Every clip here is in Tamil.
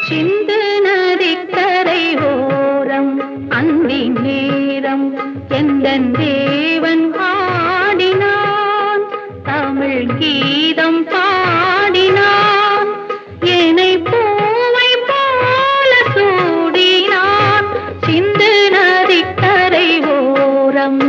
சிந்து நதிக்கரை ஓரம் அந்தி நேரம் எந்தன் தேவன் ஆடினான் தமிழ் கீதம் பாடினான் என்னை பூவை போல சூடினான் சிந்து நதிக்கரை ஓரம்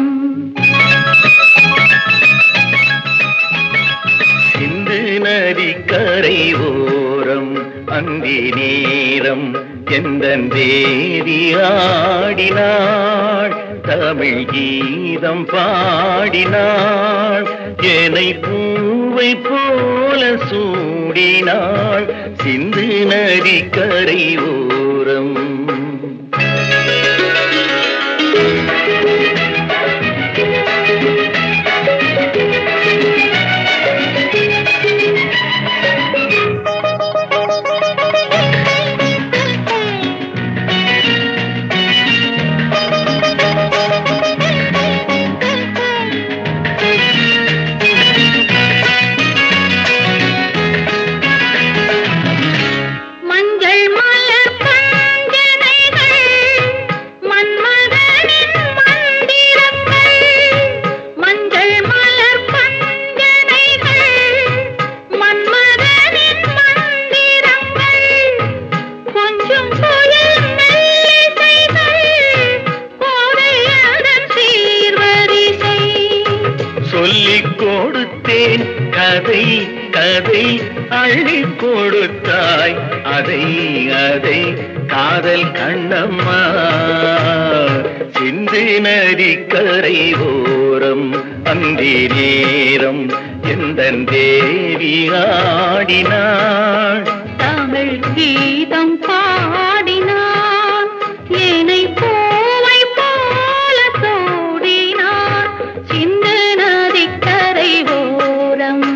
சிந்து நதி கரை ஓரம் அந்தி நேரம் எந்த தேவி ஆடினாள் தமிழ் கீதம் பாடினாள் என்னை பூவை போல சூடினாள் சிந்து நதி கரை ஓரம் மஞ்சள் மலர் பஞ்சனைகள் மன்மதனின் மந்திரங்கள் மஞ்சள் மலர் பஞ்சனைகள் மன்மதனின் மந்திரங்கள் கொஞ்சம் புயல் மெல்லிசைகள் கோதையதன் சீர்வரிசை சொல்லிக் கொடுத்தேன் கதை கதை அள்ளி கொடுத்தாய் அதை அதை காதல் கண்ணம்மா சிந்து நதி கரை ஓரம் அந்தி நேரம் எந்த தேவி ஆடினாள் தமிழ் கீதம் பாடினான் ஏனை பூவை போல சூடினான் சிந்து நதிக்கரை ஓரம்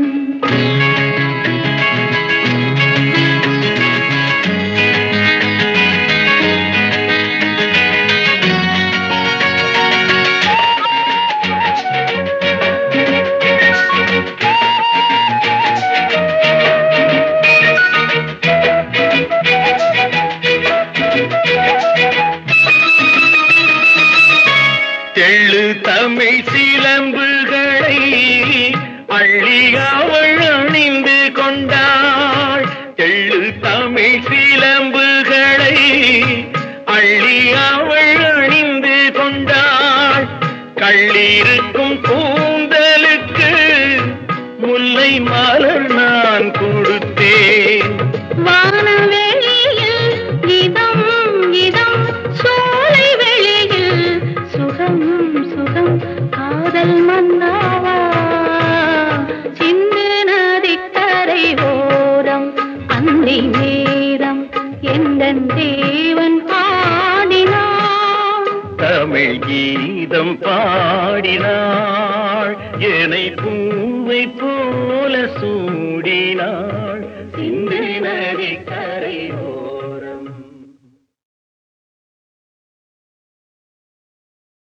தெள்ளு தமிழ் சிலம்புகளை அள்ளி அவள் அணிந்து கொண்டாள் தெள்ளு தமிழ் சிலம்புகளை அள்ளி அவள் அணிந்து கொண்டாள் கள்ளிருக்கும் கூந்தலுக்கு முல்லை மலர் நான் கொடுத்தேன் வானவெளியில் இதம் இதம் சோலை வெளியில் சுகம் சுகம் காதல் மன்னாவா சிந்து நதிக்கரை ஓரம் அந்தி நேரம் எந்த தேவன் ஆடினான் தமிழ் கீதம் பாடினாள் என்னை பூவை போல சூடினாள் சிந்து நதி கரை